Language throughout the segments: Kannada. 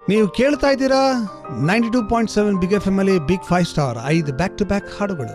ನೀವು ಕೇಳ್ತಾ ಇದ್ದೀರಾ ninety two point seven big F M ಅಲ್ಲಿ ಬಿಗ್ ಫೈವ್ ಸ್ಟಾರ್ ಐದು ಬ್ಯಾಕ್ ಟು ಬ್ಯಾಕ್ ಹಾಡುಗಳು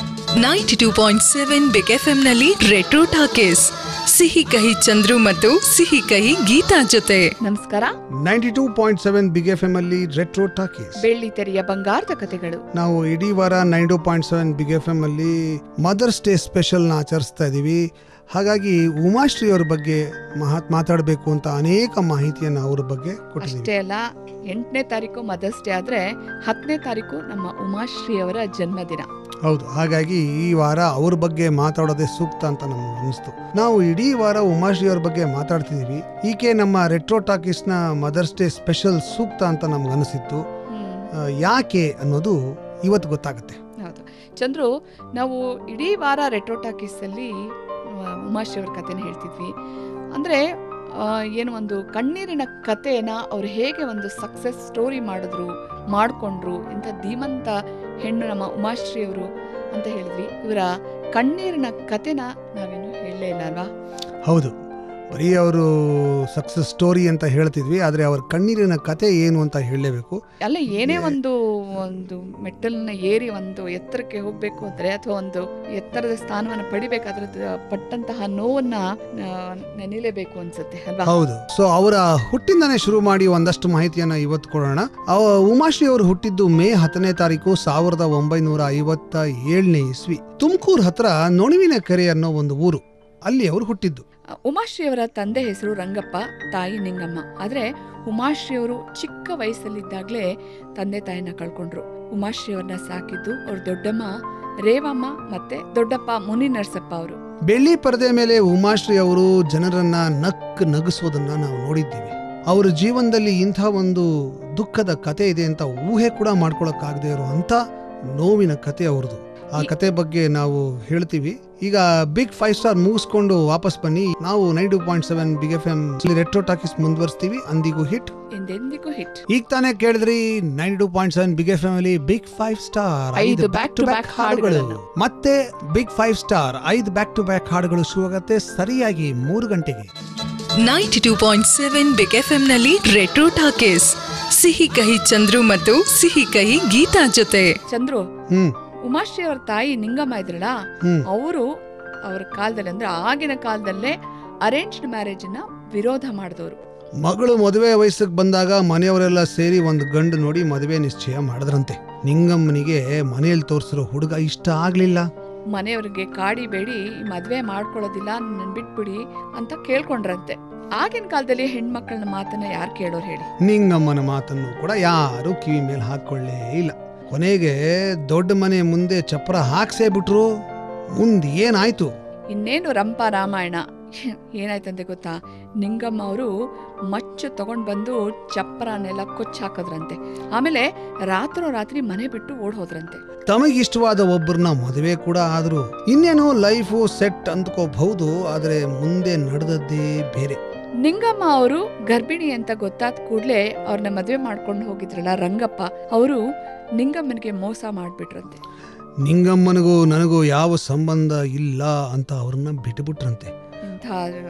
ninety two point seven big F ನಲ್ಲಿ ರೆಟ್ರೋ ಟಾಕೀಸ್ ಸಿಹಿ ಕಹಿ ಚಂದ್ರು ಮತ್ತು ಸಿಹಿ ಕಹಿ ಗೀತಾ ಜೊತೆ ನಮಸ್ಕಾರ ninety two point seven big F M ಅಲ್ಲಿ ರೆಟ್ರೋ ಟಾಕೀಸ್ ಬೆಳ್ಳಿ ತೆರೆಯ ಬಂಗಾರದ ಕಥೆಗಳು ನಾವು ಇಡೀ ವಾರ nine two point seven big F M ಅಲ್ಲಿ ಮದರ್ಸ್ ಡೇ ಸ್ಪೆಷಲ್ನ ಆಚರಿಸ್ತಾ ಇದ್ದೀವಿ ಹಾಗಾಗಿ ಉಮಾಶ್ರೀ ಅವ್ರ ಬಗ್ಗೆ ಮಹತ್ ಮಾತಾಡಬೇಕು ಅಂತ ಅನೇಕ ಮಾಹಿತಿಯನ್ನು ಅವ್ರ ಬಗ್ಗೆ ಕೊಟ್ಟಿದ್ದೀವಿ ಅಷ್ಟೇ ಅಲ್ಲ ಎಂಟನೇ ತಾರೀಕು ಮದರ್ಸ್ ಡೇ ಆದ್ರೆ ಹತ್ತನೇ ತಾರೀಕು ನಮ್ಮ ಉಮಾಶ್ರೀ ಅವರ ಜನ್ಮದಿನ ಹೌದು ಹಾಗಾಗಿ ಈ ವಾರ ಅವ್ರ ಬಗ್ಗೆ ಮಾತಾಡೋದೇ ಸೂಕ್ತ ಅಂತ ನಮ್ಗೆ ಅನಿಸ್ತು ನಾವು ಇಡೀ ವಾರ ಉಮಾಶ್ರೀ ಅವ್ರ ಬಗ್ಗೆ ಮಾತಾಡ್ತಿದೀವಿ ಈಕೆ ನಮ್ಮ ರೆಟ್ರೋ ಟಾಕೀಸ್ನ ಮದರ್ಸ್ ಡೇ ಸ್ಪೆಷಲ್ ಸೂಕ್ತ ಅಂತ ನಮ್ಗೆ ಅನಿಸಿತ್ತು ಹ್ಮ್. ಆ, ಯಾಕೆ ಅನ್ನೋದು ಇವತ್ತು ಗೊತ್ತಾಗುತ್ತೆ ಹೌದು ಚಂದ್ರು ನಾವು ಇಡೀ ವಾರ ರೆಟ್ರೋ ಟಾಕೀಸ್ ಅಲ್ಲಿ ಆ, ಉಮಾಶ್ರೀ ಅವ್ರ ಕಥೆನ ಹೇಳ್ತಿದ್ವಿ ಅಂದ್ರೆ ಆ, ಏನು ಒಂದು ಕಣ್ಣೀರಿನ ಕಥೆನ ಅವ್ರು ಹೇಗೆ ಒಂದು ಸಕ್ಸಸ್ ಸ್ಟೋರಿ ಮಾಡಿದ್ರು ಮಾಡಿಕೊಂಡ್ರು ಇಂಥ ಧೀಮಂತ ಹೆಣ್ಣು ನಮ್ಮ ಉಮಾಶ್ರೀ ಅವರು ಅಂತ ಹೇಳಿದ್ವಿ ಇವರ ಕಣ್ಣೀರಿನ ಕಥೆನ ನಾವೇನು ಹೇಳಲೇ ಇಲ್ಲ ಅಲ್ವಾ ಹೌದು ಬರೀ ಅವರು ಸಕ್ಸಸ್ ಸ್ಟೋರಿ ಅಂತ ಹೇಳ್ತಿದ್ವಿ ಆದರೆ ಅವ್ರ ಕಣ್ಣೀರಿನ ಕತೆ ಏನು ಅಂತ ಹೇಳಲೇಬೇಕು ಅಲ್ಲ ಏನೇ ಒಂದು ಒಂದು ಮೆಟ್ಟಲನ್ನ ಏರಿ ಒಂದು ಎತ್ತರಕ್ಕೆ ಹೋಗ್ಬೇಕು ಅಂದ್ರೆ ಅಥವಾ ಒಂದು ಎತ್ತರದ ಸ್ಥಾನವನ್ನ ಪಡಿಬೇಕಾದ್ರೆ ಅದು ಪಟ್ಟಂತಹ ನೋವನ್ನ ಆ, ನೆನೆಯಲೇಬೇಕು ಅನ್ಸುತ್ತೆ ಅಲ್ವಾ ಹೌದು ಸೊ ಅವರ ಹುಟ್ಟಿಂದನೇ ಶುರು ಮಾಡಿ ಒಂದಷ್ಟು ಮಾಹಿತಿಯನ್ನ ಇವತ್ತು ಕೊಡೋಣ ಅವ ಉಮಾಶ್ರೀ ಅವರು ಹುಟ್ಟಿದ್ದು ಮೇ ಹತ್ತನೇ ತಾರೀಕು ಸಾವಿರದ ಒಂಬೈನೂರ ಐವತ್ತ ಏಳನೇ ಇಸ್ವಿ ತುಮಕೂರು ಹತ್ರ ನೊಣವಿನ ಕೆರೆ ಅನ್ನೋ ಒಂದು ಊರು ಅಲ್ಲಿ ಅವರು ಹುಟ್ಟಿದ್ದು ಆ, ಉಮಾಶ್ರೀಯವರ ತಂದೆ ಹೆಸರು ರಂಗಪ್ಪ ತಾಯಿ ನಿಂಗಮ್ಮ ಆದ್ರೆ ಉಮಾಶ್ರೀಯವರು ಚಿಕ್ಕ ವಯಸ್ಸಲ್ಲಿದ್ದಾಗಲೇ ತಂದೆ ತಾಯಿನ ಕಳ್ಕೊಂಡ್ರು ಉಮಾಶ್ರೀಯವ್ರನ್ನ ಸಾಕಿದ್ದು ಅವ್ರ ದೊಡ್ಡಮ್ಮ ರೇವಮ್ಮ ಮತ್ತೆ ದೊಡ್ಡಪ್ಪ ಮುನಿ ನರಸಪ್ಪ ಅವರು ಬೆಳ್ಳಿ ಪರದೆ ಮೇಲೆ ಉಮಾಶ್ರೀ ಅವರು ಜನರನ್ನ ನಕ್ ನಗಿಸೋದನ್ನ ನಾವು ನೋಡಿದ್ದೀವಿ ಅವರ ಜೀವನದಲ್ಲಿ ಇಂಥ ಒಂದು ದುಃಖದ ಕತೆ ಇದೆ ಅಂತ ಊಹೆ ಕೂಡ ಮಾಡ್ಕೊಳಕ್ಕಾಗದೇ ಇರುವಂತ ನೋವಿನ ಕತೆ ಅವ್ರದ್ದು ಆ ಕತೆ ಬಗ್ಗೆ ನಾವು ಹೇಳ್ತೀವಿ ಈಗ ಬಿಗ್ ಫೈವ್ ಸ್ಟಾರ್ ಮುಗಿಸ್ಕೊಂಡು ವಾಪಸ್ ಬನ್ನಿ ನಾವು nine two point seven big F M retro talkies ಮುಂದುವರಿಸ್ತೀವಿ ಅಂದಿಗೂ ಹಿಟ್ ಎಂದೆಂದಿಗೂ ಹಿಟ್ ಈಗ ತಾನೇ ಕೇಳಿದ್ರಿ nine two point seven big F M ಅಲ್ಲಿ ಬಿಗ್ ಫೈವ್ ಸ್ಟಾರ್ ಐದು back to back ಹಾಡುಗಳನ್ನು. ಮತ್ತೆ ಬಿಗ್ ಫೈವ್ ಸ್ಟಾರ್ ಐದು ಬ್ಯಾಕ್ ಟು ಬ್ಯಾಕ್ ಹಾಡುಗಳು ಶುರುವಾಗತ್ತೆ ಸರಿಯಾಗಿ ಮೂರು ಗಂಟೆಗೆ ninety two point seven big F ನಲ್ಲಿ ರೆಟ್ರೋ ಟಾಕೀಸ್ ಸಿಹಿ ಕಹಿ ಚಂದ್ರು ಮತ್ತು ಸಿಹಿ ಕಹಿ ಗೀತಾ ಜೊತೆ ಚಂದ್ರು ಹ್ಮ್ ಉಮಾಶ್ರೀ ಅವ್ರ ತಾಯಿ ನಿಂಗಮ್ಮ ಇದ್ರಲ್ಲ ಹ್ಮ್ ಅವರು ಅವ್ರ ಕಾಲದಲ್ಲಿ ಅಂದ್ರೆ ಆಗಿನ ಕಾಲದಲ್ಲೇ ಅರೇಂಜ್ಡ್ ಮ್ಯಾರೇಜ್ ನ ವಿರೋಧ ಮಾಡಿದವರು ಮಗಳು ಮದುವೆ ವಯಸ್ಸಿಗೆ ಬಂದಾಗ ಮನೆಯವರೆಲ್ಲ ಸೇರಿ ಒಂದು ಗಂಡು ನೋಡಿ ಮದುವೆ ನಿಶ್ಚಯ ಮಾಡಿದ್ರಂತೆ ನಿಂಗಮ್ಮನಿಗೆ ಮನೆಯಲ್ಲಿ ತೋರಿಸಿರೋ ಹುಡುಗ ಇಷ್ಟ ಆಗ್ಲಿಲ್ಲ ಮನೆಯವ್ರಿಗೆ ಕಾಡಿ ಬೇಡಿ ಈ ಮದ್ವೆ ಮಾಡ್ಕೊಳ್ಳೋದಿಲ್ಲ ನನ್ ಬಿಟ್ಬಿಡಿ ಅಂತ ಕೇಳ್ಕೊಂಡ್ರಂತೆ ಆಗಿನ ಕಾಲದಲ್ಲಿ ಹೆಣ್ಮಕ್ಳನ್ನ ಮಾತನ್ನ ಯಾರು ಕೇಳೋರು ಹೇಳಿ ನಿಂಗಮ್ಮನ ಮಾತನ್ನು ಕೂಡ ಯಾರು ಕಿವಿ ಮೇಲೆ ಹಾಕೊಳ್ಳೇ ಇಲ್ಲ ಕೊನೆಗೆ ದೊಡ್ಡ ಮನೆ ಮುಂದೆ ಚಪ್ರ ಹಾಕ್ಸೇ ಬಿಟ್ರು ಮುಂದೆ ಏನಾಯ್ತು ಇನ್ನೇನು ರಂಪ ರಾಮಾಯಣ ಏನಾಯ್ತಂತೆ ಗೊತ್ತಾ ನಿಂಗಮ್ಮ ಅವರು ಮಚ್ಚು ತಗೊಂಡ್ ಬಂದು ಚಪ್ಪರನೆಲ್ಲ ಕೊಚ್ಚ ಹಾಕದ್ರಂತೆ ಆಮೇಲೆ ರಾತ್ರೋರಾತ್ರಿ ಮನೆ ಬಿಟ್ಟು ಓಡ್ ಹೋದ್ರಂತೆ ತಮಗಿಷ್ಟವಾದ ಒಬ್ಬರನ್ನ ಮದುವೆ ಕೂಡ ಆದ್ರು ಇನ್ನೇನು ಲೈಫು ಸೆಟ್ ಅಂದ್ಕೋಬಹುದು ಆದ್ರೆ ಮುಂದೆ ನಡೆದದ್ದೇ ಬೇರೆ ನಿಂಗಮ್ಮ ಅವರು ಗರ್ಭಿಣಿ ಅಂತ ಗೊತ್ತಾದ ಕೂಡ್ಲೆ ಅವ್ರನ್ನ ಮದ್ವೆ ಮಾಡ್ಕೊಂಡು ಹೋಗಿದ್ರಲ್ಲ ರಂಗಪ್ಪ ಅವರು ನಿಂಗಮ್ಮನಿಗೆ ಮೋಸ ಮಾಡ್ಬಿಟ್ರಂತೆ ನಿಂಗಮ್ಮನಿಗೂ ನನಗೂ ಯಾವ ಸಂಬಂಧ ಇಲ್ಲ ಅಂತ ಅವ್ರನ್ನ ಬಿಟ್ಟುಬಿಟ್ರಂತೆ ಇಂಥ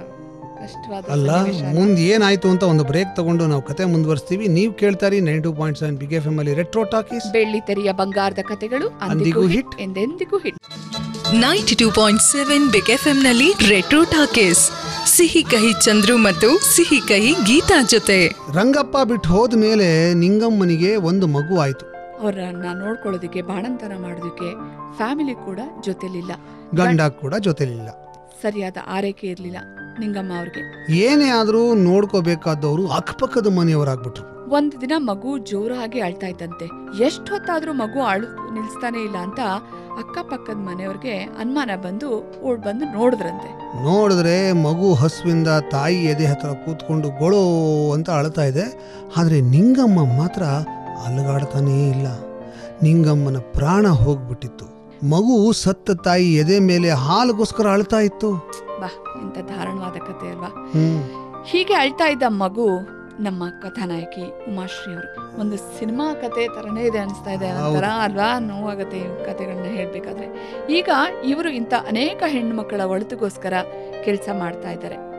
ಕಷ್ಟವಾದ ಅಲ್ಲ ಸನ್ನಿವೇಶ ಅಲ್ಲ. ಮುಂದೆ ಏನಾಯ್ತು ಅಂತ ಒಂದು ಬ್ರೇಕ್ ತಗೊಂಡು ನಾವು ಕತೆ ಮುಂದುವರಿಸ್ತೀವಿ ನೀವು ಕೇಳ್ತಾರಿ nine two point seven big F M ಅಲ್ಲಿ ರೆಟ್ರೋ ಟಾಕೀಸ್ ಬೆಳ್ಳಿ ತೆರೆಯ ಬಂಗಾರದ ಕಥೆಗಳು ಅಂದಿಗೂ ಅಂದಿಗೂ hit. ಹಿಟ್ ಎಂದೆಂದಿಗೂ hit ninety two point seven big F ನಲ್ಲಿ ರೆಟ್ರೋ ಟಾಕೀಸ್ ಸಿಹಿ ಕಹಿ ಚಂದ್ರು ಮತ್ತು ಸಿಹಿ ಕಹಿ ಗೀತಾ ಜೊತೆ ರಂಗಪ್ಪ ಬಿಟ್ಟು ಹೋದ ಮೇಲೆ ನಿಂಗಮ್ಮನಿಗೆ ಒಂದು ಮಗು ಆಯ್ತು ಅವ್ರನ್ನ ನೋಡ್ಕೊಳ್ಳೋದಕ್ಕೆ ಬಾಣಂತನ ಮಾಡೋದಕ್ಕೆ ಫ್ಯಾಮಿಲಿ ಕೂಡ ಜೊತೆಲಿಲ್ಲ ಗಂಡ ಕೂಡ ಜೊತೆಲಿಲ್ಲ ಸರಿಯಾದ ಆರೈಕೆ ಇರ್ಲಿಲ್ಲ ನಿಂಗಮ್ಮ ಅವ್ರಿಗೆ ಏನೇ ಆದ್ರೂ ನೋಡ್ಕೋಬೇಕಾದವರು ಅಕ್ಕಪಕ್ಕದ ಮನೆಯವರಾಗ್ಬಿಟ್ರು ಒಂದ್ ದಿನ ಮಗು ಜೋರಾಗಿ ಅಳ್ತಾ ಇತ್ತಂತೆ ಎಷ್ಟ್ ಹೊತ್ತಾದ್ರೂ ಮಗು ಅಳು ನಿಲ್ಸ್ತಾನೆ ಇಲ್ಲ ಅಂತ ಅಕ್ಕಪಕ್ಕದ ಮನೆಯವ್ರಿಗೆ ಅನುಮಾನ ಬಂದು ಓಡ್ ಬಂದು ನೋಡಿದ್ರಂತೆ ನೋಡಿದ್ರೆ ಮಗು ಹಸುವಿಂದ ತಾಯಿ ಎದೆ ಹತ್ರ ಕೂತ್ಕೊಂಡು ಗೊಳೋ ಅಂತ ಅಳ್ತಾ ಇದೆ ಆದ್ರೆ ನಿಂಗಮ್ಮ ಮಾತ್ರ ಅಲುಗಾಡ್ತಾನೇ ಇಲ್ಲ ನಿಂಗಮ್ಮನ ಪ್ರಾಣ ಹೋಗ್ಬಿಟ್ಟಿತ್ತು ಮಗು ಸತ್ತ ತಾಯಿ ಎದೆ ಮೇಲೆ ಹಾಲುಗೋಸ್ಕರ ಅಳ್ತಾ ಇತ್ತು ಬಾ ಎಂತ ಧಾರಣವಾದ ಕತೆ ಅಲ್ವಾ ಹ್ಮ್ ಹೀಗೆ ಅಳ್ತಾ ಇದ್ದ ಮಗು ನಮ್ಮ ಕಥಾನಾಯಕಿ ಉಮಾಶ್ರೀ ಅವರು ಒಂದು ಸಿನಿಮಾ ಕತೆ ತರನೇ ಇದೆ ಅನಿಸ್ತಾ ಇದೆ ಒಂಥರ ಅಲ್ವಾ ನೋವಾಗತ್ತೆ ಈ ಕತೆಗಳನ್ನ ಹೇಳ್ಬೇಕಾದ್ರೆ ಈಗ ಇವರು ಇಂಥ ಅನೇಕ ಹೆಣ್ಣು ಮಕ್ಕಳ ಒಳಿತಿಗೋಸ್ಕರ ಕೆಲಸ ಮಾಡ್ತಾ ಇದ್ದಾರೆ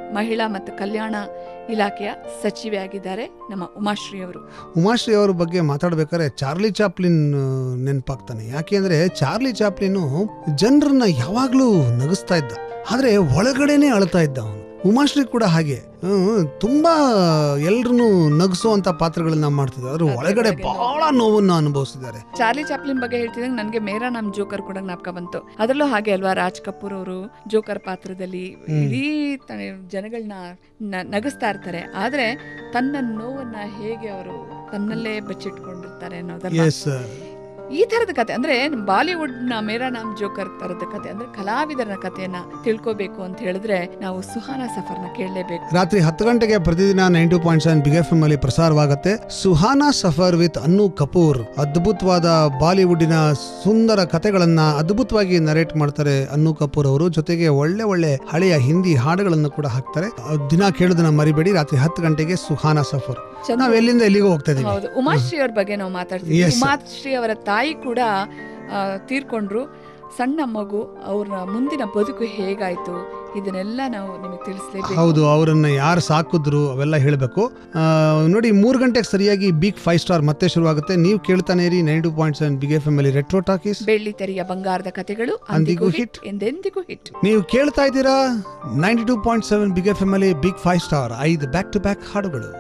ಮಹಿಳಾ ಮತ್ತು ಕಲ್ಯಾಣ ಇಲಾಖೆಯ ಸಚಿವೆ ಆಗಿದ್ದಾರೆ ನಮ್ಮ ಉಮಾಶ್ರೀ ಅವರು ಉಮಾಶ್ರೀ ಅವ್ರ ಬಗ್ಗೆ ಮಾತಾಡ್ಬೇಕಾದ್ರೆ ಚಾರ್ಲಿ ಚಾಪ್ಲಿನ್ ಆ, ನೆನಪಾಗ್ತಾನೆ ಯಾಕೆಂದ್ರೆ ಚಾರ್ಲಿ ಚಾಪ್ಲಿನು ಜನರನ್ನ ಯಾವಾಗ್ಲೂ ನಗಿಸ್ತಾ ಇದ್ದ ಆದ್ರೆ ಒಳಗಡೆನೆ ಅಳ್ತಾ ಇದ್ದ ಅವನು ಉಮಾಶ್ರೀ ಕೂಡ ಹಾಗೆ ಹ್ಮ್, ತುಂಬಾ ಎಲ್ರನ್ನೂ ನಗಿಸುವಂತ ಪಾತ್ರಗಳನ್ನ ಮಾಡ್ತಿದ್ದ ಅದ್ರ ಒಳಗಡೆ ಬಹಳ ನೋವನ್ನ ಅನುಭವಿಸಿದ್ದಾರೆ ಚಾರ್ಲಿ ಚಾಪ್ಲಿನ್ ಬಗ್ಗೆ ಹೇಳ್ತಿದ್ದಂಗೆ ನನಗೆ ಮೇರಾ ನಮ್ ಜೋಕರ್ ಕೂಡ ಜ್ಞಾಪಕ ಬಂತು ಅದರಲ್ಲೂ ಹಾಗೆ ಅಲ್ವಾ ರಾಜ್ ಕಪೂರ್ ಅವರು ಜೋಕರ್ ಪಾತ್ರದಲ್ಲಿ ಹ್ಮ್. ಇಡೀ ತ- ಜನಗಳನ್ನ ನ- ನಗಿಸ್ತಾ ಇರ್ತಾರೆ ಆದ್ರೆ ತನ್ನ ನೋವನ್ನ ಹೇಗೆ ಅವರು ತನ್ನಲ್ಲೇ ಬಚ್ಚಿಟ್ಕೊಂಡಿರ್ತಾರೆ ಅನ್ನೋದನ್ನ ಎಸ್ ಈ ತರದ ಕತೆ ಅಂದ್ರೆ ಬಾಲಿವುಡ್ ನ ಮೇರಾ ನಾಮ್ ಜೋಕರ್ ತರದ ಕತೆ ಅಂದ್ರೆ ಕಲಾವಿದರ ಕಥೆಯನ್ನ ತಿಳ್ಕೋಬೇಕು ಅಂತ ಹೇಳಿದ್ರೆ ನಾವು ಸುಹಾನ ಸಫರ್ನ ಕೇಳಲೇಬೇಕು ರಾತ್ರಿ ಹತ್ತು ಗಂಟೆಗೆ ಪ್ರತಿದಿನ nine two point seven big F M ಅಲ್ಲಿ ಪ್ರಸಾರವಾಗುತ್ತೆ ಸುಹಾನಾ ಸಫರ್ ವಿತ್ ಅನ್ನು ಕಪೂರ್ ಅದ್ಭುತವಾದ ಬಾಲಿವುಡ್ಡಿನ ಸುಂದರ ಕತೆಗಳನ್ನ ಅದ್ಭುತವಾಗಿ ನರೇಟ್ ಮಾಡ್ತಾರೆ ಅನ್ನು ಕಪೂರ್ ಅವರು ಜೊತೆಗೆ ಒಳ್ಳೆ ಒಳ್ಳೆ ಹಳೆಯ ಹಿಂದಿ ಹಾಡುಗಳನ್ನು ಕೂಡ ಹಾಕ್ತಾರೆ ಅಹ್, ದಿನ ಕೇಳೋದನ್ನ ಮರಿಬೇಡಿ ರಾತ್ರಿ ಹತ್ತು ಗಂಟೆಗೆ ಸುಹಾನಾ ಸಫರ್ ಚಂದ್ರು- ನಾವ್ ಎಲ್ಲಿಂದ ಎಲ್ಲಿಗೂ ಹೋಗ್ತಾ ಇದೀವಿ ಹೌದು ಉಮಾಶ್ರೀ ಅವ್ರ ಬಗ್ಗೆ ನಾವು ಮಾತಾಡ್ತೀವಿ Yes, sir. ಉಮಾಶ್ರೀ ಅವರ ತಾಯಿ ಕೂಡ ಆ, ತೀರ್ಕೊಂಡ್ರು ಸಣ್ಣ ಮಗು ಅವ್ರ ಮುಂದಿನ ಬದುಕು ಹೇಗಾಯ್ತು ಇದನ್ನೆಲ್ಲ ನಾವು ನಿಮಗೆ ತಿಳಿಸ್ಲೇಬೇಕು ಹೌದು ಅವರನ್ನ ಯಾರು ಸಾಕಿದ್ರು ಅವೆಲ್ಲ ಹೇಳಬೇಕು ನೋಡಿ ಮೂರು ಗಂಟೆಗೆ ಸರಿಯಾಗಿ ಬಿಗ್ ಫೈವ್ ಸ್ಟಾರ್ ಮತ್ತೆ ಶುರುವಾಗುತ್ತೆ ನೀವು ಕೇಳ್ತಾನೆ ಇರಿ nine two point seven big F M ಅಲ್ಲಿ ರೆಟ್ರೋ ಟಾಕೀಸ್ ಬೆಳ್ಳಿ ತೆರೆಯ ಬಂಗಾರದ ಕಥೆಗಳು ಅಂದಿಗೂ ಅಂದಿಗೂ hit. ಹಿಟ್ ಎಂದೆಂದಿಗೂ ಹಿಟ್ ನೀವು ಕೇಳ್ತಾ ಇದ್ದೀರಾ ninety two point seven big F M ಅಲ್ಲಿ ಬಿಗ್ ಫೈವ್ ಸ್ಟಾರ್ ಐದು ಬ್ಯಾಕ್ ಟು ಬ್ಯಾಕ್ ಹಾಡುಗಳು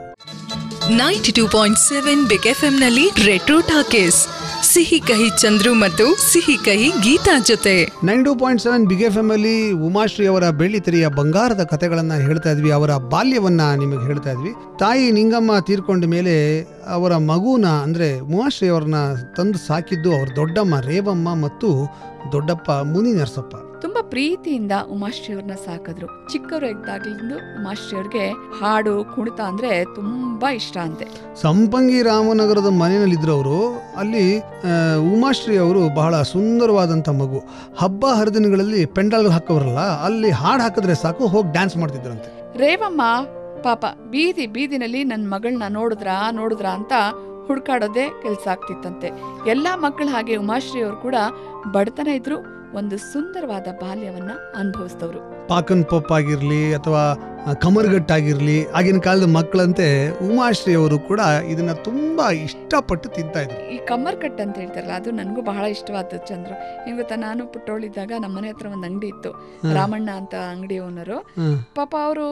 ninety two point seven big ನಲ್ಲಿ ರೆಟ್ರೋ ಟಾಕೀಸ್ ಸಿಹಿ ಕಹಿ ಚಂದ್ರು ಮತ್ತು ಸಿಹಿ ಕಹಿ ಗೀತಾ ಜೊತೆ nine two point seven big F M ಅಲ್ಲಿ ಉಮಾಶ್ರೀ ಅವರ ಬೆಳ್ಳಿ ತೆರೆಯ ಬಂಗಾರದ ಕಥೆಗಳನ್ನ ಹೇಳ್ತಾ ಇದ್ವಿ ಅವರ ಬಾಲ್ಯವನ್ನ ನಿಮಗೆ ಹೇಳ್ತಾ ಇದ್ವಿ ತಾಯಿ ನಿಂಗಮ್ಮ ತೀರ್ಕೊಂಡ ಮೇಲೆ ಅವರ ಮಗುನ ಅಂದ್ರೆ ಉಮಾಶ್ರೀ ಅವ್ರನ್ನ ತಂದು ಸಾಕಿದ್ದು ಅವ್ರ ದೊಡ್ಡಮ್ಮ ರೇವಮ್ಮ ಮತ್ತು ದೊಡ್ಡಪ್ಪ ಮುನಿ ನರಸಪ್ಪ ತುಂಬಾ ಪ್ರೀತಿಯಿಂದ ಉಮಾಶ್ರೀ ಅವ್ರನ್ನ ಸಾಕಿದ್ರು ಚಿಕ್ಕವರು ಇದ್ದಾಗ್ಲಿಂದ ಉಮಾಶ್ರೀ ಅವ್ರಿಗೆ ಹಾಡು ಕುಣಿತ ಅಂದ್ರೆ ತುಂಬಾ ಇಷ್ಟ ಅಂತೆ ಸಂಪಂಗಿ ರಾಮನಗರದ ಮನೆಯಲ್ಲಿದ್ರು ಅವರು ಅಲ್ಲಿ ಆ, ಉಮಾಶ್ರೀ ಅವರು ಬಹಳ ಸುಂದರವಾದಂಥ ಮಗು ಹಬ್ಬ ಹರಿದಿನಗಳಲ್ಲಿ ಪೆಂಡಾಲ್ ಹಾಕೋರಲ್ಲ ಅಲ್ಲಿ ಹಾಡು ಹಾಕಿದ್ರೆ ಸಾಕು ಹೋಗಿ ಡ್ಯಾನ್ಸ್ ಮಾಡ್ತಿದ್ರಂತೆ ರೇವಮ್ಮ ಪಾಪ ಬೀದಿ ಬೀದಿನಲ್ಲಿ ನನ್ನ ಮಗಳನ್ನ ನೋಡಿದ್ರಾ ನೋಡಿದ್ರಾ ಅಂತ ಹುಡ್ಕಾಡೋದೇ ಕೆಲಸ ಆಗ್ತಿತ್ತಂತೆ ಎಲ್ಲಾ ಮಕ್ಕಳು ಹಾಗೆ ಉಮಾಶ್ರೀ ಅವರು ಕೂಡ ಬಡತನ ಇದ್ರು ಒಂದು ಸುಂದರವಾದ ಬಾಲ್ಯವನ್ನ ಅನುಭವಿಸಿದವರು ಪಾಕನ್ ಪಪ್ ಆಗಿರ್ಲಿ ಅಥವಾ ಆ, ಕಮರ್ಗಟ್ ಆಗಿರ್ಲಿ ಆಗಿನ ಕಾಲದ ಮಕ್ಕಳಂತೆ ಉಮಾಶ್ರೀ ಅವರು ಕೂಡ ಇದನ್ನ ತುಂಬಾ ಇಷ್ಟಪಟ್ಟು ತಿಂತಾ ಇದ್ರು ಈ ಕಮ್ಮರ್ ಕಟ್ ಅಂತ ಹೇಳ್ತಾರಲ್ಲ ಅದು ನನಗೂ ಬಹಳ ಇಷ್ಟವಾದದ್ದು ಚಂದ್ರು ಹೆಂಗ್ ಗೊತ್ತಾ ನಾನು ಪುಟ್ಟೋಳಿದ್ದಾಗ ನಮ್ಮ ಮನೆ ಹತ್ರ ಒಂದು ಅಂಗಡಿ ಇತ್ತು ಹ್ಮ್. ರಾಮಣ್ಣ ಅಂತ ಅಂಗಡಿ ಓನರು ಹ್ಮ್. ಪಾಪ ಅವರು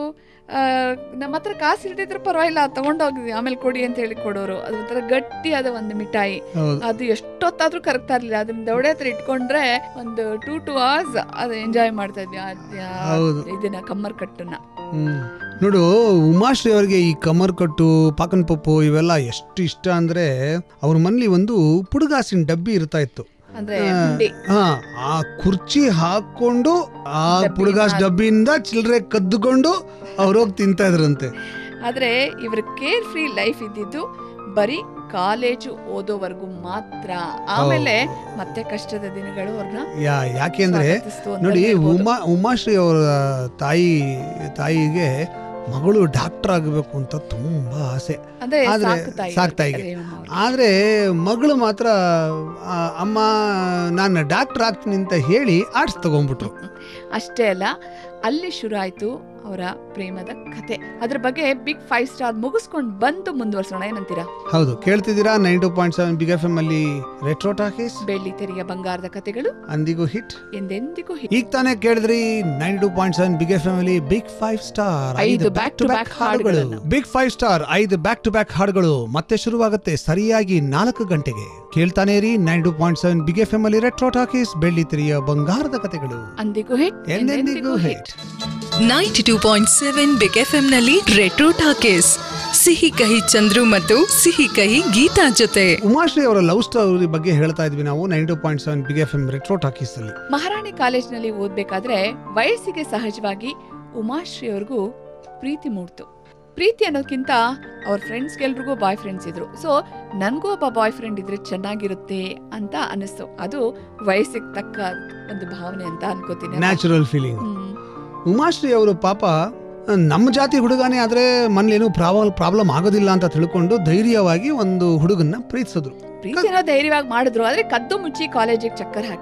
ನಮ್ಮ ಹತ್ರ ಕಾಸು ಇಲ್ದಿದ್ರು ಪರವಾಗಿಲ್ಲ ತಗೊಂಡೋಗಿ ಆಮೇಲೆ ಕೊಡಿ ಅಂತ ಹೇಳಿ ಕೊಡೋರು ಅದು ಒಂಥರ ಗಟ್ಟಿಯಾದ ಒಂದು ಮಿಠಾಯಿ ಹೌದು ಅದು ಎಷ್ಟೊತ್ತಾದ್ರೂ ಕರಗ್ತಾ ಇರ್ಲಿಲ್ಲ ಅದನ್ನ ದವಡೆ ಹತ್ರ ಇಟ್ಕೊಂಡ್ರೆ ಒಂದು ಟೂ ಟೂ ಅವರ್ಸ್ ಅದು ಎಂಜಾಯ್ ಮಾಡ್ತಾ ಇದ್ವಿ ಆ- ಆ- ಹೌದು. ಇದನ್ನ ಕಮ್ಮರ್ ಕಟ್ಟನ್ನ ಹ್ಮ್. ನೋಡು ಉಮಾಶ್ರೀ ಅವರಿಗೆ ಈ ಕಮರ್ ಕಟ್ಟು ಪಾಕನ್ ಪಪ್ಪು ಇವೆಲ್ಲ ಎಷ್ಟು ಇಷ್ಟ ಅಂದ್ರೆ ಅವ್ರ ಮನೇಲಿ ಒಂದು ಪುಡುಗಾಸಿನ ಡಬ್ಬಿ ಇರ್ತಾ ಇತ್ತು ಅಂದ್ರೆ ಆ, ಹುಂಡಿ ಹಾ ಆ ಕುರ್ಚಿ ಹಾಕೊಂಡು ಆ ಡಬ್ಬಿನ ಪುಡುಗಾಸ್ ಹಾಕಿ. ಡಬ್ಬಿಯಿಂದ ಚಿಲ್ಲರೆ ಕದ್ದುಕೊಂಡು ಅವ್ರು ಹೋಗಿ ತಿಂತಾ ಇದ್ರಂತೆ ಆದ್ರೆ ಇವ್ರ ಕೇರ್ ಫ್ರೀ ಲೈಫ್ ಇದ್ದಿದ್ದು ಬರೀ ಕಾಲೇಜು ಓದೋವರೆಗೂ ಮಾತ್ರ ಆಮೇಲೆ ಮತ್ತೆ ಕಷ್ಟದ ದಿನಗಳು ಅವ್ರನ್ನ ಯಾ ಯಾಕೆಂದ್ರೆ ಸ್ವಾಗತಿಸ್ತು ಅಂತ ನೋಡಿ ಹೇಳ್ಬೋದು. ಉಮಾ ಉಮಾಶ್ರೀ ಅವರ ತಾಯಿ ತಾಯಿಗೆ ಮಗಳು ಡಾಕ್ಟರ್ ಆಗಬೇಕು ಅಂತ ತುಂಬಾ ಆಸೆ ಅಂದ್ರೆ ಆದ್ರೆ ಸಾಕು ತಾಯಿ ಸಾಕು ತಾಯಿಗೆ. ರೇವಮ್ಮ ಅವ್ರು. ಆದ್ರೆ ಮಗಳು ಮಾತ್ರ ಆ, ಅಮ್ಮ ನಾನು ಡಾಕ್ಟರ್ ಆಗ್ತೀನಿ ಅಂತ ಹೇಳಿ ಆರ್ಟ್ಸ್ ತಗೊಂಡ್ಬಿಟ್ರು ಅಷ್ಟೇ ಅಲ್ಲ ಅಲ್ಲಿ ಶುರು ಆಯ್ತು ಅವರ ಪ್ರೇಮದ ಕತೆ ಅದ್ರ ಬಗ್ಗೆ ಬಿಗ್ ಫೈವ್ ಸ್ಟಾರ್ ಮುಗಿಸ್ಕೊಂಡು ಬಂದು ಮುಂದುವರ್ಸೋಣ ಏನಂತೀರಾ ಹೌದು ಕೇಳ್ತಿದ್ದೀರಾ nine two point seven big F M ಅಲ್ಲಿ ರೆಟ್ರೋ ಟಾಕೀಸ್ ಬೆಳ್ಳಿ ತೆರೆಯ ಬಂಗಾರದ ಕತೆಗಳು ಅಂದಿಗೂ ಹಿಟ್ ಎಂದೆಂದಿಗೂ hit. ಈಗ ತಾನೇ ಕೇಳಿದ್ರಿ nine two point seven big F M ಅಲ್ಲಿ ಬಿಗ್ ಫೈವ್ ಸ್ಟಾರ್ ಐದು back to back ಹಾಡುಗಳು ಹಾಡುಗಳನ್ನು. ಬಿಗ್ ಫೈವ್ ಸ್ಟಾರ್ ಐದು ಬ್ಯಾಕ್ ಟು ಬ್ಯಾಕ್ ಹಾಡುಗಳು ಮತ್ತೆ ಶುರುವಾಗುತ್ತೆ ಸರಿಯಾಗಿ ನಾಲ್ಕು ಗಂಟೆಗೆ ಕೇಳ್ತಾನೆ ರೀ nine two point seven big F M ಅಲ್ಲಿ ರೆಟ್ರೋ ಟಾಕೀಸ್ ಬೆಳ್ಳಿ ತೆರೆಯ ಬಂಗಾರದ ಕತೆಗಳು ಅಂದಿಗೂ ಹಿಟ್ ಎಂದೆಂದಿಗೂ hit ninety two point seven big ನಲ್ಲಿ ರೆಟ್ರೋ ಟಾಕೀಸ್ ಸಿಹಿ ಕಹಿ ಚಂದ್ರು ಮತ್ತು ಸಿಹಿ ಕಹಿ ಗೀತಾ ಜೊತೆ ಉಮಾಶ್ರೀ ಅವರ ಲವ್ ಸ್ಟೋರಿ ಬಗ್ಗೆ ಹೇಳ್ತಾ ಇದ್ವಿ ನಾವು nine two point seven big F M retro talkies ಅಲ್ಲಿ ಮಹಾರಾಣಿ ಕಾಲೇಜ್ನಲ್ಲಿ ಓದ್ಬೇಕಾದ್ರೆ ವಯಸ್ಸಿಗೆ ಸಹಜವಾಗಿ ಉಮಾಶ್ರೀ ಅವ್ರಿಗೂ ಪ್ರೀತಿ ಮೂಡ್ತು ಪ್ರೀತಿ ಅನ್ನೋದಕ್ಕಿಂತ ಅವ್ರ ಫ್ರೆಂಡ್ಸ್ಗೆಲ್ರಿಗೂ ಬಾಯ್ ಫ್ರೆಂಡ್ಸ್ ಇದ್ರು ಸೊ ನನಗೂ ಒಬ್ಬ ಬಾಯ್ ಫ್ರೆಂಡ್ ಇದ್ರೆ ಚೆನ್ನಾಗಿರುತ್ತೆ ಅಂತ ಅನಿಸ್ತು ಅದು ವಯಸ್ಸಿಗೆ ತಕ್ಕ ಒಂದು ಭಾವನೆ ಅಂತ ಅನ್ಕೋತೀನಿ ಅಲ್ವಾ? ನ್ಯಾಚುರಲ್ ಫೀಲಿಂಗ್ ಹ್ಮ್. ಉಮಾಶ್ರೀ ಅವರು ಪಾಪ ನಮ್ಮ ಜಾತಿ ಹುಡುಗನೇ ಆದ್ರೆ ಮನೇಲೇನು ಪ್ರಾಬ್ಲಮ್ ಪ್ರಾಬ್ಲಮ್ ಆಗೋದಿಲ್ಲ ಅಂತ ತಿಳ್ಕೊಂಡು ಧೈರ್ಯವಾಗಿ ಒಂದು ಹುಡುಗನ್ನ ಪ್ರೀತಿಸಿದ್ರು ಪ್ರೀತಿನೋ ಧೈರ್ಯವಾಗಿ ಮಾಡಿದ್ರು ಆದ್ರೆ ಕದ್ದು ಮುಚ್ಚಿ ಕಾಲೇಜಿಗೆ ಚಕ್ಕರ್ ಹಾಕಿ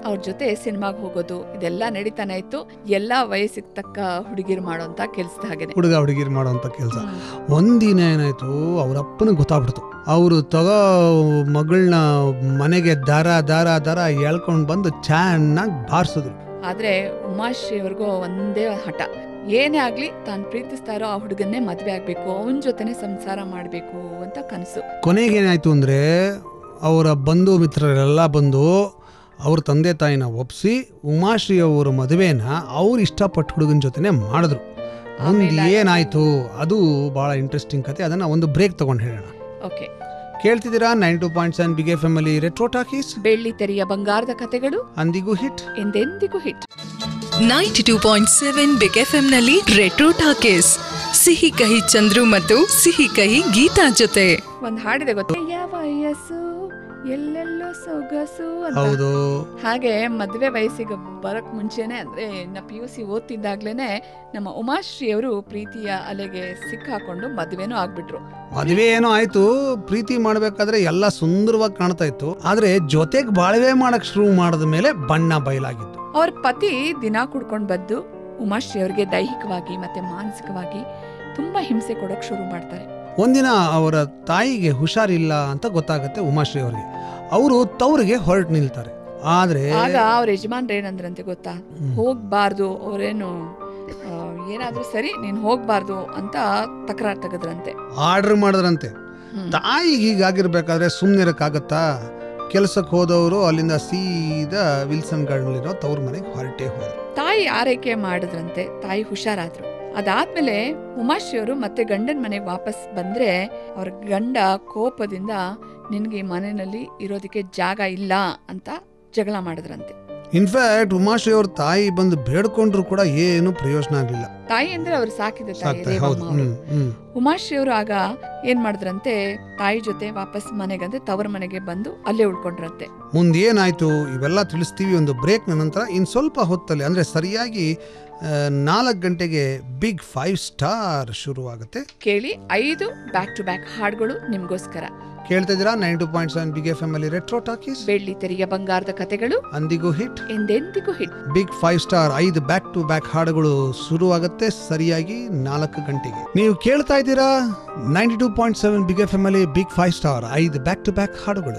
ಅವ್ರ ಜೊತೆ ಸಿನಿಮಾಗೆ ಹೋಗೋದು ಇದೆಲ್ಲ ನಡೀತಾನೆ ಇತ್ತು ಎಲ್ಲಾ ವಯಸ್ಸಿಗೆ ತಕ್ಕ ಹುಡುಗಿರು ಮಾಡೋಂತ ಕೆಲ್ಸದ ಹಾಗೇನೆ ಹುಡುಗ ಹುಡುಗಿರ್ ಮಾಡೋಂಥ ಕೆಲಸ ಒಂದಿನ ಏನಾಯ್ತು ಅವ್ರ ಅಪ್ಪನಿಗೆ ಗೊತ್ತಾಗ್ಬಿಡ್ತು ಅವರು ತಗೋ ಮಗಳನ್ನ ಮನೆಗೆ ದಾರ ದಾರ ದಾರ ಎಳ್ಕೊಂಡು ಬಂದು ಚೆನ್ನಾಗಿ ಬಾರಿಸಿದ್ರು ಆದ್ರೆ ಉಮಾಶ್ರೀ ಅವ್ರಿಗೂ ಒಂದೇ ಹಠ ಏನೇ ಆಗ್ಲಿ ತಾನು ಪ್ರೀತಿಸ್ತಾ ಇರೋ ಆ ಹುಡುಗನ್ನೇ ಮದ್ವೆ ಆಗ್ಬೇಕು ಅವನ ಜೊತೆನೆ ಸಂಸಾರ ಮಾಡ್ಬೇಕು ಅಂತ ಕನಸು ಕೊನೆಗೇನಾಯ್ತು ಅಂದರೆ ಅವರ ಬಂಧು ಮಿತ್ರರೆಲ್ಲ ಬಂದು ಅವ್ರ ತಂದೆ ತಾಯಿನ ಒಪ್ಸಿ ಉಮಾಶ್ರೀ ಅವರ ಮದುವೆನ ಅವ್ರು ಇಷ್ಟಪಟ್ಟು ಹುಡುಗನ ಜೊತೆನೆ ಮಾಡಿದ್ರು ಮುಂದೆ ಆಮೇಲೆ- ಏನಾಯ್ತು ಅದು ಬಹಳ ಇಂಟ್ರೆಸ್ಟಿಂಗ್ ಕತೆ ಅದನ್ನ ಒಂದು ಬ್ರೇಕ್ ತಗೊಂಡು ಹೇಳೋಣ ಓಕೆ ಕೇಳ್ತಿದ್ದೀರಾ nine two point seven big F M ಅಲ್ಲಿ ರೆಟ್ರೋ ಟಾಕೀಸ್ ಬೆಳ್ಳಿ ತೆರೆಯ ಬಂಗಾರದ ಕತೆಗಳು ಅಂದಿಗೂ ಹಿಟ್ ಎಂದೆಂದಿಗೂ hit ninety two point seven big F ನಲ್ಲಿ ರೆಟ್ರೋ ಟಾಕೀಸ್ ಸಿಹಿ ಕಹಿ ಚಂದ್ರು ಮತ್ತು ಸಿಹಿ ಕಹಿ ಗೀತಾ ಜೊತೆ ಒಂದ್ ಹಾಡಿದೆ ಗೊತ್ತಾ ಯಾವ ವಯಸ್ಸು ಎಲ್ಲೆಲ್ಲೋ ಸೊಗಸು ಅಂತ ಹೌದು ಹಾಗೆ ಮದುವೆ ವಯಸ್ಸಿಗೆ ಬರಕ್ ಮುಂಚೆನೆ ಅಂದ್ರೆ ನಾ ಪಿ ಯು ಸಿ ಓದ್ತಿದ್ದಾಗ್ಲೇನೆ ನಮ್ಮ ಉಮಾಶ್ರೀ ಅವರು ಪ್ರೀತಿಯ ಅಲೆಗೆ ಸಿಕ್ಕಾಕೊಂಡು ಮದುವೆನೂ ಆಗ್ಬಿಟ್ರು ಮದುವೆ ಏನೋ ಆಯ್ತು ಪ್ರೀತಿ ಮಾಡ್ಬೇಕಾದ್ರೆ ಎಲ್ಲ ಸುಂದರವಾಗಿ ಕಾಣ್ತಾ ಇತ್ತು ಆದ್ರೆ ಜೊತೆಗೆ ಬಾಳ್ವೆ ಮಾಡಕ್ ಶುರು ಮಾಡಿದ ಮೇಲೆ ಬಣ್ಣ ಬಯಲಾಗಿತ್ತು ಅವ್ರ ಪತಿ ದಿನ ಕುಡ್ಕೊಂಡ್ ಬಂದು ಉಮಾಶ್ರೀ ಅವ್ರಿಗೆ ದೈಹಿಕವಾಗಿ ಮತ್ತೆ ಮಾನಸಿಕವಾಗಿ ತುಂಬಾ ಹಿಂಸೆ ಕೊಡಕ್ ಶುರು ಮಾಡ್ತಾರೆ ಒಂದಿನ ಅವರ ತಾಯಿಗೆ ಹುಷಾರಿಲ್ಲ ಅಂತ ಗೊತ್ತಾಗತ್ತೆ ಉಮಾಶ್ರೀ ಅವರಿಗೆ ಅವರು ತವ್ರಿಗೆ ಹೊರಟು ನಿಲ್ತಾರೆ ಆದ್ರೆ ಆಗ ಅವ್ರ ಯಜಮಾನ್ರ ಏನಂದ್ರಂತೆ ಗೊತ್ತಾ ಹ್ಮ್. ಹೋಗ್ಬಾರ್ದು ಅವ್ರೇನು ಆ, ಏನಾದ್ರೂ ಸರಿ ನೀನ್ ಹೋಗ್ಬಾರ್ದು ಅಂತ ತಕರಾರ್ ತೆಗೆದ್ರಂತೆ ಆರ್ಡರ್ ಮಾಡಿದ್ರಂತೆ ಹ್ಮ್. ತಾಯಿಗೆ ಹೀಗಾಗಿರ್ಬೇಕಾದ್ರೆ ಸುಮ್ಮನಿರಕ್ಕಾಗತ್ತಾ ಕೆಲಸಕ್ಕೆ ಹೋದವರು ಅಲ್ಲಿಂದ ಸೀದಾ ವಿಲ್ಸನ್ ಗಾರ್ಡನ್ಲಿರೋ ತವ್ರ ಮನೆಗೆ ಹೊರಟೇ ಹೋದ್ರು ತಾಯಿ ಆರೈಕೆ ಮಾಡಿದ್ರಂತೆ ತಾಯಿ ಹುಷಾರಾದ್ರು ಅದಾದ್ಮೇಲೆ ಉಮಾಶ್ರೀ ಅವರು ಮತ್ತೆ ಗಂಡನ ಮನೆಗೆ ವಾಪಸ್ ಬಂದ್ರೆ ಅವ್ರ ಗಂಡ ಕೋಪದಿಂದ ನಿನ್ಗೆ ಈ ಮನೆಯಲ್ಲಿ ಇರೋದಕ್ಕೆ ಜಾಗ ಇಲ್ಲ ಅಂತ ಜಗಳ ಮಾಡಿದ್ರಂತೆ ಇನ್ಫ್ಯಾಕ್ಟ್ ಉಮಾಶ್ರೀ ಅವ್ರ ತಾಯಿ ಬಂದು ಬೇಡ್ಕೊಂಡ್ರು ಕೂಡ ಏನು ಪ್ರಯೋಜನ ಆಗ್ಲಿಲ್ಲ ತಾಯಿ ಅಂದ್ರೆ ಅವ್ರು ಸಾಕಿದ ತಾಯಿ ಸಾಕ್ತಾ ಹೌದು ರೇವಮ್ಮ ಅವರು ಹ್ಮ್ ಹ್ಮ್ ಉಮಾಶ್ರೀ ಅವರು ಆಗ ಏನ್ ಮಾಡಿದ್ರಂತೆ ತಾಯಿ ಜೊತೆ ವಾಪಸ್ ಮನೆಗಂದ್ರೆ ತವರ ಮನೆಗೆ ಬಂದು ಅಲ್ಲೇ ಉಳ್ಕೊಂಡ್ರಂತೆ ಮುಂದೆ ಏನಾಯ್ತು ಇವೆಲ್ಲ ತಿಳಿಸ್ತೀವಿ ಒಂದು ಬ್ರೇಕ್ನ ನಂತರ ಇನ್ನು ಸ್ವಲ್ಪ ಹೊತ್ತಲ್ಲಿ ಅಂದರೆ ಸರಿಯಾಗಿ ನಾಲ್ಕು ಗಂಟೆಗೆ ಬಿಗ್ ಫೈವ್ ಸ್ಟಾರ್ ಶುರುವಾಗುತ್ತೆ ಕೇಳಿ ಐದು ಬ್ಯಾಕ್ ಟು ಬ್ಯಾಕ್ ಹಾಡುಗಳು ನಿಮ್ಗೋಸ್ಕರ ಕೇಳ್ತಾ ಇದ್ದೀರಾ nine two point seven big F M ಅಲ್ಲಿ ರೆಟ್ರೋ ಟಾಕೀಸ್ ಬೆಳ್ಳಿ ತೆರೆಯ ಬಂಗಾರದ ಕತೆಗಳು ಅಂದಿಗೂ ಹಿಟ್ ಎಂದೆಂದಿಗೂ ಹಿಟ್ ಬಿಗ್ ಫೈವ್ ಸ್ಟಾರ್ ಐದು ಬ್ಯಾಕ್ ಟು ಬ್ಯಾಕ್ ಹಾಡುಗಳು ಶುರುವಾಗುತ್ತೆ ಸರಿಯಾಗಿ ನಾಲ್ಕು ಗಂಟೆಗೆ ನೀವು ಕೇಳ್ತಾ ಇದ್ದೀರಾ ninety two point seven big F M ಅಲ್ಲಿ ಬಿಗ್ ಫೈವ್ ಸ್ಟಾರ್ ಐದು ಬ್ಯಾಕ್ ಟು ಬ್ಯಾಕ್ ಹಾಡುಗಳು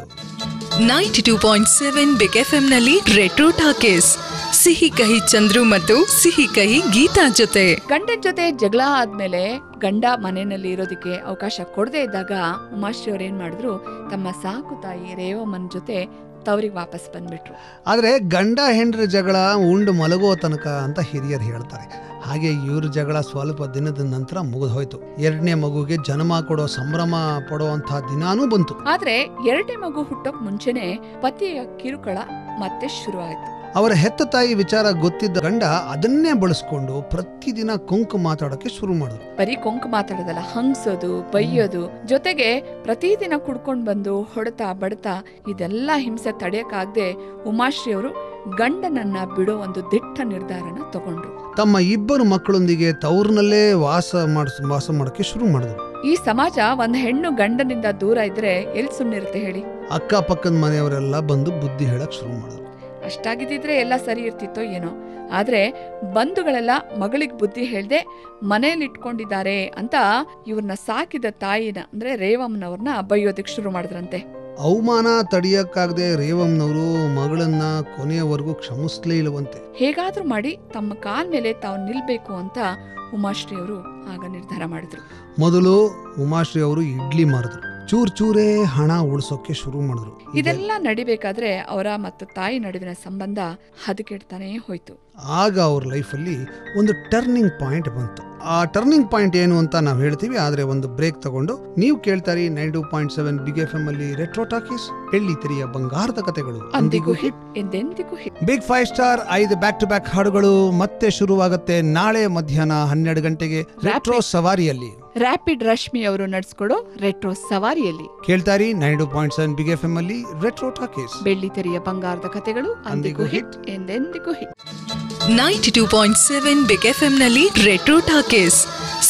ninety two point seven big F ನಲ್ಲಿ ರೆಟ್ರೋ ಟಾಕೀಸ್ ಸಿಹಿ ಕಹಿ ಚಂದ್ರು ಮತ್ತು ಸಿಹಿ ಕಹಿ ಗೀತಾ ಜೊತೆ ಗಂಡನ ಜೊತೆ ಜಗಳ ಆದ್ಮೇಲೆ ಗಂಡ ಮನೆಯಲ್ಲಿ ಇರೋದಕ್ಕೆ ಅವಕಾಶ ಕೊಡದೇ ಇದ್ದಾಗ ಉಮಾಶ್ರೀ ಅವ್ರು ಏನ್ ಮಾಡಿದ್ರು ತಮ್ಮ ಸಾಕು ತಾಯಿ ರೇವಮ್ಮನ ಜೊತೆ ತವರಿಗೆ ವಾಪಸ್ ಬಂದ್ಬಿಟ್ರು ಆದರೆ ಗಂಡ ಹೆಂಡ್ರ ಜಗಳ ಉಂಡು ಮಲಗೋ ತನಕ ಅಂತ ಹಿರಿಯರು ಹೇಳ್ತಾರೆ ಹಾಗೆ ಇವ್ರ ಜಗಳ ಸ್ವಲ್ಪ ದಿನದ ನಂತರ ಮುಗಿದು ಹೋಯ್ತು ಎರಡನೇ ಮಗುಗೆ ಜನ್ಮ ಕೊಡೋ ಸಂಭ್ರಮ ಪಡುವಂತಹ ದಿನಾನೂ ಬಂತು ಆದ್ರೆ ಎರಡನೇ ಮಗು ಹುಟ್ಟೋಕ್ ಮುಂಚೆನೆ ಪತಿಯ ಕಿರುಕುಳ ಮತ್ತೆ ಶುರು ಆಯ್ತು ಅವರ ಹೆತ್ತ ತಾಯಿ ವಿಚಾರ ಗೊತ್ತಿದ್ದ ಗಂಡ ಅದನ್ನೇ ಬಳಸ್ಕೊಂಡು ಪ್ರತಿದಿನ ಕೊಂಕು ಮಾತಾಡೋಕೆ ಶುರು ಮಾಡಿದ್ರು ಬರೀ ಕೊಂಕು ಮಾತಾಡೋದಲ್ಲ ಹಂಗ್ಸೋದು ಬೈಯೋದು ಜೊತೆಗೆ ಪ್ರತಿದಿನ ಕುಡ್ಕೊಂಡ್ ಬಂದು ಹೊಡೆತ ಬಡತ ಇದೆಲ್ಲ ಹಿಂಸೆ ತಡೆಯಕ್ಕಾಗದೆ ಉಮಾಶ್ರೀ ಅವರು ಗಂಡನನ್ನ ಬಿಡೋ ಒಂದು ದಿಟ್ಟ ನಿರ್ಧಾರನ ತಗೊಂಡ್ರು ತಮ್ಮ ಇಬ್ಬರು ಮಕ್ಕಳೊಂದಿಗೆ ತವ್ರನಲ್ಲೇ ವಾಸ ಮಾಡಿಸ್ ವಾಸ ಮಾಡೋಕೆ ಶುರು ಮಾಡಿದ್ರು ಈ ಸಮಾಜ ಒಂದ್ ಹೆಣ್ಣು ಗಂಡನಿಂದ ದೂರ ಇದ್ರೆ ಎಲ್ ಸುಮ್ನಿರುತ್ತೆ ಹೇಳಿ ಅಕ್ಕಪಕ್ಕದ ಮನೆಯವರೆಲ್ಲ ಬಂದು ಬುದ್ಧಿ ಹೇಳಕ್ ಶುರು ಮಾಡಿದ್ರು ಅಷ್ಟಾಗಿದ್ದಿದ್ರೆ ಎಲ್ಲ ಸರಿ ಇರ್ತಿತ್ತೋ ಏನೋ ಆದ್ರೆ ಬಂಧುಗಳೆಲ್ಲ ಮಗಳಿಗೆ ಬುದ್ಧಿ ಹೇಳ್ದೆ ಮನೇಲಿ ಇಟ್ಕೊಂಡಿದ್ದಾರೆ ಅಂತ ಇವ್ರನ್ನ ಸಾಕಿದ ತಾಯಿನ ಅಂದ್ರೆ ರೇವಮ್ಮನವ್ರನ್ನ ಬೈಯೋದಕ್ಕೆ ಶುರು ಮಾಡಿದ್ರಂತೆ ಅವಮಾನ ತಡೆಯಕ್ಕಾಗದೆ ರೇವಮ್ನವರು ಮಗಳನ್ನ ಕೊನೆಯವರೆಗೂ ಕ್ಷಮಿಸ್ಲೇ ಇಲ್ಲವಂತೆ ಹೇಗಾದ್ರೂ ಮಾಡಿ ತಮ್ಮ ಕಾಲ್ ಮೇಲೆ ತಾವು ನಿಲ್ಬೇಕು ಅಂತ ಉಮಾಶ್ರೀ ಅವರು ಆಗ ನಿರ್ಧಾರ ಮಾಡಿದ್ರು ಮೊದಲು ಉಮಾಶ್ರೀ ಅವರು ಇಡ್ಲಿ ಮಾರಿದ್ರು ಚೂರ್ ಚೂರೇ ಹಣ ಉಳಿಸೋಕೆ ಶುರು ಮಾಡಿದ್ರು ಇದೆ- ಇದೆಲ್ಲ ನಡಿಬೇಕಾದ್ರೆ ಅವರ ಮತ್ತು ತಾಯಿ ನಡುವಿನ ಸಂಬಂಧ ಹದಗೆಡ್ತಾನೇ ಹೋಯ್ತು ಆಗ ಅವ್ರ ಲೈಫಲ್ಲಿ ಒಂದು ಟರ್ನಿಂಗ್ ಪಾಯಿಂಟ್ ಬಂತು ಆ ಟರ್ನಿಂಗ್ ಪಾಯಿಂಟ್ ಏನು ಅಂತ ನಾವು ಹೇಳ್ತೀವಿ ಆದ್ರೆ ಒಂದು ಬ್ರೇಕ್ ತಗೊಂಡು ನೀವು ಕೇಳ್ತಾರಿ nine two point seven big F M ಅಲ್ಲಿ ರೆಟ್ರೋ ಟಾಕೀಸ್ ಬೆಳ್ಳಿ ತೆರೆಯ ಬಂಗಾರದ ಕತೆಗಳು ಅಂದಿಗೂ ಹಿಟ್ ಎಂದೆಂದಿಗೂ ಹಿಟ್ ಬಿಗ್ ಫೈವ್ ಸ್ಟಾರ್ ಐದು ಬ್ಯಾಕ್ ಟು ಬ್ಯಾಕ್ ಹಾಡುಗಳು ಮತ್ತೆ ಶುರುವಾಗುತ್ತೆ ನಾಳೆ ಮಧ್ಯಾಹ್ನ ಹನ್ನೆರಡು ಗಂಟೆಗೆ ರೆಟ್ರೋ ಸವಾರಿಯಲ್ಲಿ ರ್ಯಾಪಿಡ್ ರಶ್ಮಿ ಅವರು ನಡೆಸ್ಕೊಡೋ ರೆಟ್ರೋ ಸವಾರಿಯಲ್ಲಿ ಕೇಳ್ತಾರಿ nine two point seven big F M ಅಲ್ಲಿ ರೆಟ್ರೋ ಟಾಕೀಸ್ ಬೆಳ್ಳಿ ತೆರೆಯ ಬಂಗಾರದ ಕತೆಗಳು ಅಂದಿಗೂ ಅಂದಿಗೂ ಹಿಟ್ ಎಂದೆಂದಿಗೂ hit ninety two point seven big F ನಲ್ಲಿ ರೆಟ್ರೋ ಟಾಕೀಸ್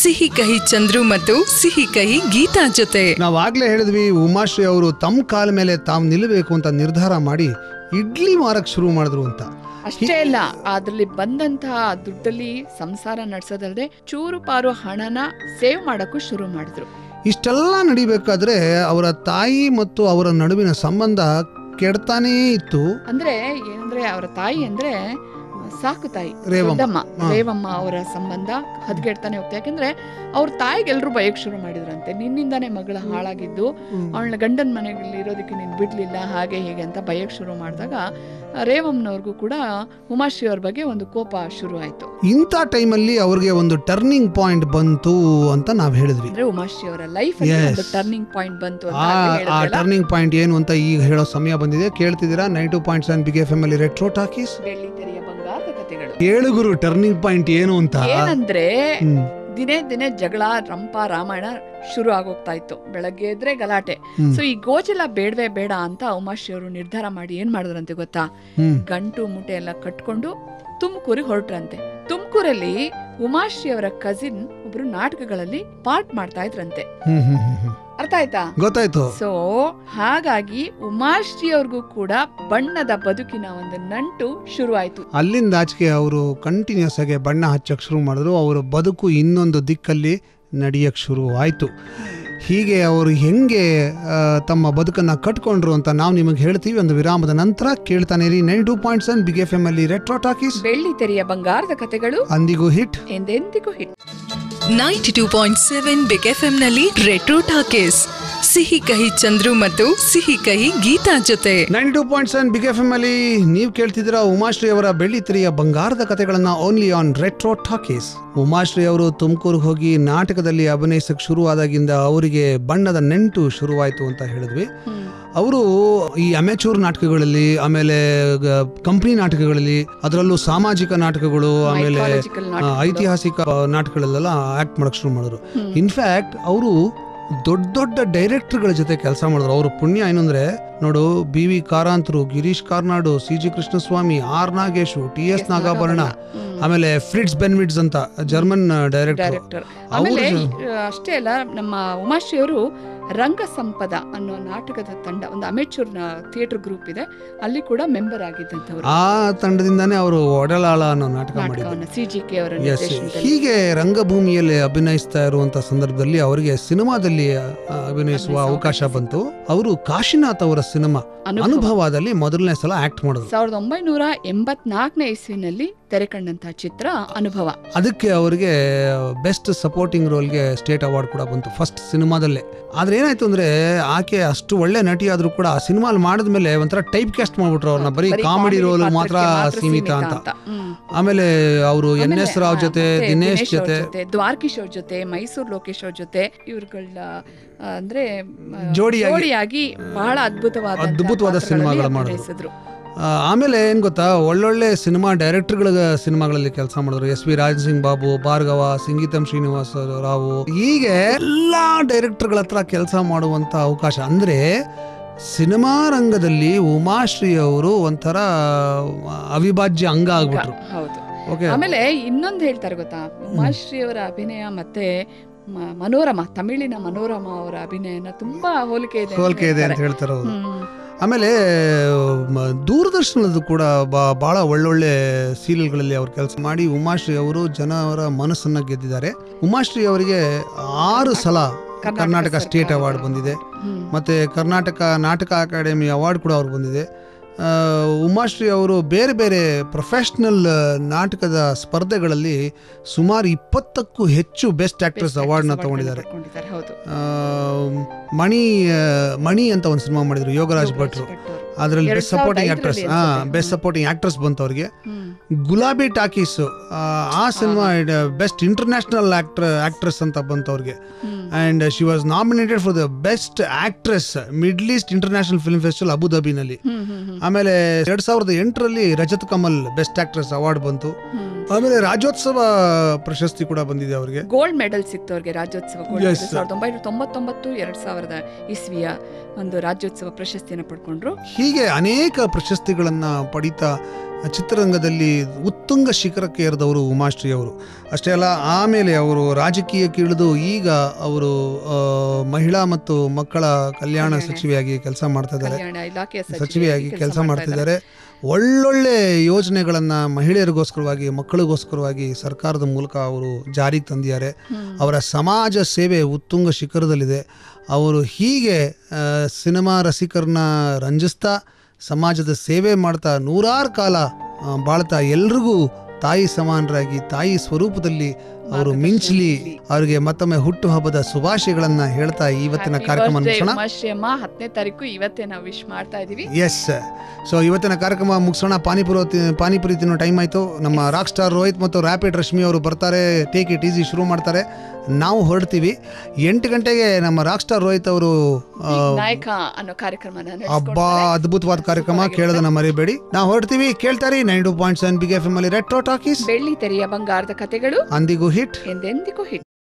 ಸಿಹಿ ಕಹಿ ಚಂದ್ರು ಮತ್ತು ಸಿಹಿ ಕಹಿ ಗೀತಾ ಜೊತೆ ನಾವಾಗ್ಲೇ ಹೇಳಿದ್ವಿ ಉಮಾಶ್ರೀ ಅವರು ತಮ್ಮ ಕಾಲ ಮೇಲೆ ತಾವು ನಿಲ್ಲಬೇಕು ಅಂತ ನಿರ್ಧಾರ ಮಾಡಿ ಇಡ್ಲಿ ಮಾರಕ್ ಶುರು ಮಾಡಿದ್ರು ಅಂತ ಅಷ್ಟೇ ಅಲ್ಲ ಅದ್ರಲ್ಲಿ ಬಂದಂತಹ ದುಡ್ಡಲ್ಲಿ ಸಂಸಾರ ನಡೆಸೋದಲ್ಲದೆ ಚೂರು ಪಾರು ಹಣನ ಸೇವ್ ಮಾಡಕ್ಕೂ ಶುರು ಮಾಡಿದ್ರು ಇಷ್ಟೆಲ್ಲ ನಡಿಬೇಕಾದ್ರೆ ಅವರ ತಾಯಿ ಮತ್ತು ಅವರ ನಡುವಿನ ಸಂಬಂಧ ಕೆಡ್ತಾನೇ ಇತ್ತು ಅಂದ್ರೆ ಏನಂದ್ರೆ ಅವರ ತಾಯಿ ಅಂದ್ರೆ ಸಾಕು ತಾಯಿ ರೇವಮ್ಮ. ದೊಡ್ಡಮ್ಮ ಹಾ. ರೇವಮ್ಮ ಅವರ ಸಂಬಂಧ ಹದಗೆಡ್ತಾನೆ ಹೋಗ್ತಾ ಯಾಕಂದ್ರೆ ಅವ್ರ ತಾಯಿಗೆ ಎಲ್ರು ಬಯಕ್ ಶುರು ಮಾಡಿದ್ರಂತೆ ನಿನ್ನಿಂದಾನೇ ಮಗಳ ಹಾಳಾಗಿದ್ದು ಅವಳ ಗಂಡನ ಮನೆಯಲ್ಲಿ ಇರೋದಕ್ಕೆ ನೀನು ಬಿಡ್ಲಿಲ್ಲ ಹಾಗೆ ಹೀಗೆ ಅಂತ ಬಯಕ್ ಶುರು ಮಾಡಿದಾಗ ರೇವಮ್ಮನವ್ರಿಗೂ ಕೂಡ ಉಮಾಶ್ರೀ ಅವ್ರ ಬಗ್ಗೆ ಒಂದು ಕೋಪ ಶುರು ಆಯ್ತು ಇಂಥ ಟೈಮಲ್ಲಿ ಅವ್ರಿಗೆ ಒಂದು ಟರ್ನಿಂಗ್ ಪಾಯಿಂಟ್ ಬಂತು ಅಂತ ನಾವ್ ಹೇಳಿದ್ವಿ ಅಂದ್ರೆ ಉಮಾಶ್ರೀ ಅವರ ಲೈಫ್ ಅಲ್ಲಿ Yes. ಒಂದು ಟರ್ನಿಂಗ್ ಪಾಯಿಂಟ್ ಬಂತು ಅಂತ ಆ ಆಗ್ಲೇ ಆ ಹೇಳಿದ್ರಲ್ಲ. ಟರ್ನಿಂಗ್ ಪಾಯಿಂಟ್ ಏನು ಅಂತ ಈಗ ಹೇಳೋ ಸಮಯ ಬಂದಿದೆ ಕೇಳ್ತಿದ್ದೀರಾ nine two point seven big F M ಅಲ್ಲಿ ರೆಟ್ರೋ ಟಾಕೀಸ್ ಬೆಳ್ಳಿ ತೆರೆಯ ಬಂಗಾರದ ಕಥೆಗಳು ಏಳುಗುರು ಟರ್ನಿಂಗ್ ಪಾಯಿಂಟ್ ಏನು ಅಂತ ಏನಂದ್ರೆ ಹ್ಮ್, ದಿನೇ ದಿನೇ ಜಗಳ ರಂಪ ರಾಮಾಯಣ ಶುರು ಆಗೋಗ್ತಾ ಇತ್ತು ಬೆಳಗ್ಗೆ ಎದ್ರೆ ಗಲಾಟೆ ಹ್ಮ್, ಸೊ ಈ ಗೋಚಲ ಬೇಡವೇ ಬೇಡ ಅಂತ ಉಮಾಶ್ರೀ ಅವರು ನಿರ್ಧಾರ ಮಾಡಿ ಏನ್ ಮಾಡಿದ್ರಂತೆ ಗೊತ್ತಾ ಹ್ಮ್. ಗಂಟು ಮುಟೆ ಎಲ್ಲ ಕಟ್ಕೊಂಡು ತುಮಕೂರಿಗೆ ಹೊರಟ್ರಂತೆ ತುಮಕೂರಲ್ಲಿ ಉಮಾಶ್ರೀ ಅವರ ಕಸಿನ್ ಒಬ್ರು ನಾಟಕಗಳಲ್ಲಿ ಪಾರ್ಟ್ ಮಾಡ್ತಾ ಇದ್ರಂತೆ ಹ್ಮ್, ಹ್ಮ್, ಹ್ಮ್, ಹ್ಮ್. ಅರ್ಥ ಆಯ್ತಾ ಗೊತ್ತಾಯ್ತು ಸೊ ಹಾಗಾಗಿ ಉಮಾಶ್ರೀ ಅವ್ರಿಗೂ ಕೂಡ ಬಣ್ಣದ ಬದುಕಿನ ಒಂದು ನಂಟು ಶುರು ಆಯ್ತು ಅಲ್ಲಿಂದ ಆಚೆಗೆ ಅವರು ಕಂಟಿನ್ಯೂಸ್ ಆಗಿ ಬಣ್ಣ ಹಚ್ಚಕ್ ಶುರು ಮಾಡಿದ್ರು ಅವರ ಬದುಕು ಇನ್ನೊಂದು ದಿಕ್ಕಲ್ಲಿ ನಡೆಯಕ್ ಶುರು ಆಯ್ತು ಹೀಗೆ ಅವರು ಹೆಂಗೆ ಆ, ತಮ್ಮ ಬದುಕನ್ನ ಕಟ್ಕೊಂಡ್ರು ಅಂತ ನಾವು ನಿಮಗೆ ಹೇಳ್ತೀವಿ ಒಂದು ವಿರಾಮದ ನಂತರ ಕೇಳ್ತಾನೆ ಇರಿ nine two point seven big F M ಅಲ್ಲಿ ರೆಟ್ರೋ ಟಾಕೀಸ್ ಬೆಳ್ಳಿ ತೆರೆಯ ಬಂಗಾರದ ಕಥೆಗಳು ಅಂದಿಗೂ ಹಿಟ್ ಎಂದೆಂದಿಗೂ hit ninety two point seven big F ನಲ್ಲಿ ರೆಟ್ರೋ ಟಾಕೀಸ್ ಸಿಹಿ ಕಹಿ ಚಂದ್ರು ಮತ್ತು ಸಿಹಿ ಕಹಿ ಗೀತಾ ಜೊತೆ nine two point seven big F M ಅಲ್ಲಿ ನೀವು ಕೇಳ್ತಿದ್ದೀರಾ ಉಮಾಶ್ರೀ ಅವರ ಬೆಳ್ಳಿ ತೆರೆಯ ಬಂಗಾರದ ಕಥೆಗಳನ್ನ only on retro talkies Umashree ಅವರು ತುಮಕೂರಿಗೆ ಹೋಗಿ ನಾಟಕದಲ್ಲಿ ಅಭಿನಯಿಸಕ್ ಶುರುವಾದಾಗಿಂದ ಅವರಿಗೆ ಬಣ್ಣದ ನೆಂಟು ಶುರುವಾಯಿತು ಅಂತ ಹೇಳಿದ್ವಿ ಅವರು ಈ ಅಮೆಚೂರ್ ನಾಟಕಗಳಲ್ಲಿ ಆಮೇಲೆ ಕಂಪ್ನಿ ನಾಟಕಗಳಲ್ಲಿ ಅದರಲ್ಲೂ ಸಾಮಾಜಿಕ ನಾಟಕಗಳು ಆಮೇಲೆ Mythological ಆ, ನಾಟಕಗಳು. ಐತಿಹಾಸಿಕ ನಾಟಕಗಳಲ್ಲೆಲ್ಲ ಆಕ್ಟ್ ಮಾಡಕ್ ಶುರು ಮಾಡಿದ್ರು ಹ್ಮ್. ಇನ್ಫ್ಯಾಕ್ಟ್ ಅವರು ದೊಡ್ಡ ದೊಡ್ಡ ಡೈರೆಕ್ಟರ್ಗಳ ಜೊತೆ ಕೆಲಸ ಮಾಡಿದ್ರು ಅವ್ರ ಪುಣ್ಯ ಏನು ಅಂದ್ರೆ ನೋಡು ಬಿ ವಿ ಕಾರಾಂತರು Girish Karnad C G Krishnaswamy R Nagesh T S Nagabharana ಹ್ಮ್. ಆಮೇಲೆ ಫ್ರಿಟ್ಸ್ ಬೆನ್ವಿಟ್ಸ್ ಅಂತ ಜರ್ಮನ್ ಡೈರೆಕ್ಟರ್ ಡೈರೆಕ್ಟರ್ ಅವ್ರು ಆಮೇಲೆ ಜ- ಆ, ಅಷ್ಟೇ ಅಲ್ಲ ನಮ್ಮ ಉಮಾಶ್ರೀ ಅವರು ರಂಗ ಸಂಪದ ಅನ್ನೋ ನಾಟಕದ ತಂಡ ಒಂದು ಅಮೆಚೂರ್ ಥಿಯೇಟರ್ ಗ್ರೂಪ್ ಇದೆ ಅಲ್ಲಿ ಕೂಡ ಮೆಂಬರ್ ಆಗಿದ್ದಂಥವ್ರು ಆ ತಂಡದಿಂದಾನೇ ಅವರು ಒಡಲಾಳ ಅನ್ನೋ ನಾಟಕ ಮಾಡಿದ್ರು ನಾಟಕವನ್ನ ಸಿ ಜಿ ಕೆ ಅವರ ಎಸ್ ನಿರ್ದೇಶನದಲ್ಲಿ ಹೀಗೆ ರಂಗಭೂಮಿಯಲ್ಲಿ ಅಭಿನಯಿಸ್ತಾ ಇರುವಂತ ಸಂದರ್ಭದಲ್ಲಿ ಅವರಿಗೆ ಸಿನಿಮಾದಲ್ಲಿ ಆ, ಅಭಿನಯಿಸುವ ಅಭಿನಯಿಸುವ ಅವಕಾಶ ಅವಕಾಶ ಬಂತು ಅವರು ಕಾಶಿನಾಥ್ ಅವರ ಸಿನಿಮಾ ಅನುಭವ ಅನುಭವದಲ್ಲಿ ಮೊದಲನೇ ಸಲ ಆಕ್ಟ್ ಮಾಡಿದ್ರು ಸಾವಿರದ ಒಂಬೈನೂರ ಎಂಬತ್ನಾಲ್ಕನೇ ಇಸ್ವಿನಲ್ಲಿ ತೆರೆ ಕಂಡಂತಹ ಚಿತ್ರ ಅನುಭವ ಅದಕ್ಕೆ ಅವರಿಗೆ ಬೆಸ್ಟ್ ಸಪೋರ್ಟಿಂಗ್ ರೋಲ್ಗೆ ಸ್ಟೇಟ್ ಅವಾರ್ಡ್ ಕೂಡ ಬಂತು ಫಸ್ಟ್ ಸಿನಿಮಾದಲ್ಲೇ ಆದ್ರೆ ಏನಾಯ್ತು ಅಂದ್ರೆ ಆಕೆ ಅಷ್ಟು ಒಳ್ಳೆ ನಟಿ ಆದ್ರೂ ಕೂಡ ಆ ಸಿನಿಮಾಲ್ ಮಾಡಿದ್ಮೇಲೆ ಒಂಥರ ಟೈಪ್ ಕ್ಯಾಸ್ಟ್ ಮಾಡ್ಬಿಟ್ರು ಅವ್ರನ್ನ ಬರೀ ಬರೀ ಕಾಮಿಡಿ comedy ರೋಲ್ ಪಾತ್ರಕ್ಕೆ ಮಾತ್ರ ಸೀಮಿತ ಅಂತ ಹ್ಮ್. ಆಮೇಲೆ ಅವರು ಎನ್ ಆಮೇಲೆ, ಎಸ್ ರಾವ್ ಆ, ಜೊತೆ ಮತ್ತೆ ದಿನೇಶ್ ದಿನೇಶ್ ಅವ್ರ ಜೊತೆ ದ್ವಾರಕೀಶ್ ಅವ್ರ ಜೊತೆ ಮೈಸೂರು ಲೋಕೇಶ್ ಅವ್ರ ಜೊತೆ ಇವ್ರುಗಳ ಆ, ಅಂದ್ರೆ ಆ, ಜೋಡಿಯಾಗಿ- ಜೋಡಿಯಾಗಿ ಬಹಳ ಅದ್ಭುತವಾದ ಅದ್ಭುತವಾದ ಸಿನಿಮಾಗಳು ಮಾಡಿದ್ರು. ಮಾಡಿದ್ರು ಆ, ಆಮೇಲೆ ಏನ್ ಗೊತ್ತಾ ಒಳ್ಳೊಳ್ಳೆ ಸಿನಿಮಾ ಡೈರೆಕ್ಟರ್ಗಳ ಸಿನಿಮಾಗಳಲ್ಲಿ ಕೆಲಸ ಮಾಡಿದ್ರು ಎಸ್ ವಿ ರಾಜ್ ಸಿಂಗ್ ಬಾಬು ಭಾರ್ಗವ ಸಂಗೀತಂ ಶ್ರೀನಿವಾಸ ರಾವು ಹೀಗೆ ಎಲ್ಲಾ ಡೈರೆಕ್ಟರ್ಗಳ ಹತ್ರ ಕೆಲಸ ಮಾಡುವಂತ ಅವಕಾಶ ಅಂದ್ರೆ ಸಿನಿಮಾ ರಂಗದಲ್ಲಿ ಉಮಾಶ್ರೀ ಅವರು ಒಂಥರ ಅವಿಭಾಜ್ಯ ಅಂಗ ಆಗ್ಬಿಟ್ರು ಹೌದು ಓಕೆ ಆಮೇಲೆ ಇನ್ನೊಂದು ಹೇಳ್ತಾರೆ ಗೊತ್ತಾ ಉಮಾಶ್ರೀ ಅವರ ಅಭಿನಯ ಮತ್ತೆ ಮ- ಮನೋರಮ ತಮಿಳಿನ ಮನೋರಮ ಅವರ ಅಭಿನಯನ ತುಂಬಾ ಹೋಲಿಕೆ ಇದೆ ಅಂತ ಹೋಲಿಕೆ ಇದೆ ಅಂತ ಹೇಳ್ತಾರೆ. ಹೇಳ್ತಾರೆ ಅವರು ಹ್ಮ್. ಆಮೇಲೆ ಮ- ದೂರದರ್ಶನದ ಕೂಡ ಬಾ- ಬಹಳ ಒಳ್ಳೊಳ್ಳೆ ಸೀರಿಯಲ್ಗಳಲ್ಲಿ ಅವ್ರು ಕೆಲಸ ಮಾಡಿ ಉಮಾಶ್ರೀ ಅವರು ಜನರ ಮನಸ್ಸನ್ನ ಗೆದ್ದಿದ್ದಾರೆ ಉಮಾಶ್ರೀ ಅವರಿಗೆ ಆರು ಸಲ ಕರ್ನಾಟಕ ಸ್ಟೇಟ್ ಸರ್ಕಾರ ಅವಾರ್ಡ್ ಬಂದಿದೆ ಹ್ಮ್. ಮತ್ತು ಕರ್ನಾಟಕ ನಾಟಕ ಅಕಾಡೆಮಿ ಅವಾರ್ಡ್ ಕೂಡ ಅವ್ರಿಗೆ ಬಂದಿದೆ ಆ, ಉಮಾಶ್ರೀ ಅವರು ಬೇರೆ ಬೇರೆ ಪ್ರೊಫೆಷ್ನಲ್ ನಾಟಕದ ಸ್ಪರ್ಧೆಗಳಲ್ಲಿ ಸುಮಾರು ಇಪ್ಪತ್ತಕ್ಕೂ ಹೆಚ್ಚು ಬೆಸ್ಟ್ ಆಕ್ಟ್ರೆಸ್ Best ಅವಾರ್ಡ್ನ Actress ತಗೊಂಡಿದ್ದಾರೆ Award ಪಡ್ಕೊಂಡಿದ್ದಾರೆ, ಹೌದು ಆ, ಮಣಿ ಆ, ಮಣಿ ಅಂತ ಒಂದು ಸಿನಿಮಾ ಮಾಡಿದ್ರು ಯೋಗರಾಜ್ ಭಟ್ರು ಭಟ್ ಅವರು. ಅದರಲ್ಲಿ ಎರಡ್ ಬೆಸ್ಟ್ ಸಪೋರ್ಟಿಂಗ್ ಸಾವಿರದ ಆಕ್ಟ್ರೆಸ್ ಐದರಲ್ಲಿ ಹಾ ಅನ್ಸುತ್ತೆ. ಬೆಸ್ಟ್ ಸಪೋರ್ಟಿಂಗ್ ಆಕ್ಟ್ರೆಸ್ ಬಂತು ಅವ್ರಿಗೆ ಹ್ಮ್. ಗುಲಾಬಿ ಟಾಕೀಸ್ ಆ cinema best international actor actress ಅಂತ ಬಂತು ಅವ್ರಿಗೆ ಹ್ಮ್. And she was nominated for the best actress middle east international film festival ಅಬುದಾಬಿನಲ್ಲಿ ಹ್ಮ್, ಹ್ಮ್, ಹ್ಮ್. ಆಮೇಲೆ ಎರಡ್ ಸಾವಿರದ ಎಂಟರಲ್ಲಿ Rajat Kamal best actress award ಬಂತು ಹ್ಮ್. ಆಮೇಲೆ ರಾಜ್ಯೋತ್ಸವ ಪ್ರಶಸ್ತಿ ಕೂಡ ಬಂದಿದೆ ಅವ್ರಿಗೆ ಗೋಲ್ಡ್ ಮೆಡಲ್ ಸಿಕ್ತು ಅವ್ರಿಗೆ ರಾಜ್ಯೋತ್ಸವ ಗೋಲ್ಡ್ Yes. ಮೆಡಲ್ ಸಾವಿರದ ಒಂಬೈನೂರ ತೊಂಬತ್ತೊಂಬತ್ತು ಎರಡ್ ಸಾವಿರದ ಇಸ್ವಿಯ ಒಂದು ರಾಜ್ಯೋತ್ಸವ ಪ್ರಶಸ್ತಿಯನ್ನು ಪಡ್ಕೊಂಡ್ರು ಹೀಗೆ ಅನೇಕ ಪ್ರಶಸ್ತಿಗಳನ್ನ ಪಡಿತಾ ಚಿತ್ರರಂಗದಲ್ಲಿ ಉತ್ತುಂಗ ಶಿಖರಕ್ಕೆ ಏರಿದವರು ಉಮಾಶ್ರೀ ಅವರು ಅಷ್ಟೇ ಅಲ್ಲ ಆಮೇಲೆ ಅವರು ರಾಜಕೀಯಕ್ಕೆ ಇಳಿದು ಈಗ ಅವರು ಆ, ಮಹಿಳಾ ಮತ್ತು ಮಕ್ಕಳ ಕಲ್ಯಾಣ ಕಲ್ಯಾಣ. ಸಚಿವೆಯಾಗಿ ಕೆಲಸ ಮಾಡ್ತಾ ಇದ್ದಾರೆ ಕಲ್ಯಾಣ ಇಲಾಖೆಯ ಸಚಿವೆಯಾಗಿ ಕೆಲ್ಸ ಕೆಲಸ ಮಾಡ್ತಾ ಮಾಡ್ತಿದ್ದಾರೆ ಒಳ್ಳೊಳ್ಳೆ ಯೋಜನೆಗಳನ್ನು ಮಹಿಳೆಯರಿಗೋಸ್ಕರವಾಗಿ ಮಕ್ಕಳಿಗೋಸ್ಕರವಾಗಿ ಸರ್ಕಾರದ ಮೂಲಕ ಅವರು ಜಾರಿಗೆ ತಂದಿದ್ದಾರೆ ಹ್ಮ್. ಅವರ ಸಮಾಜ ಸೇವೆ ಉತ್ತುಂಗ ಶಿಖರದಲ್ಲಿದೆ ಅವರು ಹೀಗೆ ಆ, ಸಿನಿಮಾ ರಸಿಕರನ್ನ ರಂಜಿಸ್ತಾ ಸಮಾಜದ ಸೇವೆ ಮಾಡ್ತಾ ನೂರಾರು ಕಾಲ ಆ, ಬಾಳ್ತಾ ಎಲ್ರಿಗೂ ತಾಯಿ ಸಮಾನರಾಗಿ ತಾಯಿ ಸ್ವರೂಪದಲ್ಲಿ ಅವರು ಮಿಂಚಲಿ ಅವರಿಗೆ ಮತ್ತೊಮ್ಮೆ ಹುಟ್ಟು ಹಬ್ಬದ ಶುಭಾಶಯಗಳನ್ನ ಹೇಳ್ತಾ ಇವತ್ತಿನ Happy ಕಾರ್ಯಕ್ರಮ birthday, ಮುಗಿಸೋಣ ಉಮಾಶ್ರೀ ಅಮ್ಮ ಹತ್ತನೇ ತಾರೀಕು ಇವತ್ತೇ ನಾವು ವಿಶ್ ಮಾಡ್ತಾ ಇದೀವಿ ಎಸ್ ಸೊ ಇವತ್ತಿನ ಕಾರ್ಯಕ್ರಮ ಮುಗಿಸೋಣ ಪಾನಿಪುರಿ ತಿ- ಪಾನಿಪುರಿ ತಿನ್ನೋ ಟೈಮ್ ಆಯಿತು ನಮ್ಮ ರಾಕ್ ಸ್ಟಾರ್ ರೋಹಿತ್ ಮತ್ತು ರ್ಯಾಪಿಡ್ ರಶ್ಮಿ ಅವರು ಬರ್ತಾರೆ ಟೇಕ್ ಇಟ್ ಈಸಿ ಶುರು ಮಾಡ್ತಾರೆ ನಾವು ಹೊರಡ್ತೀವಿ ಎಂಟು ಗಂಟೆಗೆ ನಮ್ಮ ರಾಕ್ ಸ್ಟಾರ್ ರೋಹಿತ್ ಅವರು ಆ, ನಾಯಕ ಅನ್ನೋ ಕಾರ್ಯಕ್ರಮನ ಹಬ್ಬ ಅದ್ಭುತವಾದ ಕಾರ್ಯಕ್ರಮ ಕೇಳೋದನ್ನ ಮರಿಬೇಡಿ ನಾವು ಹೊರಡ್ತೀವಿ ಕೇಳ್ತಾರೆ nine two point seven big F M ಅಲ್ಲಿ ರೆಟ್ರೋ ಟಾಕೀಸ್ ಬೆಳ್ಳಿ ತೆರೆಯ ಬಂಗಾರದ ಕತೆಗಳು ಅಂದಿಗೂ ಹಿಟ್ ಎಂದೆಂದಿಗೂ ಹಿಟ್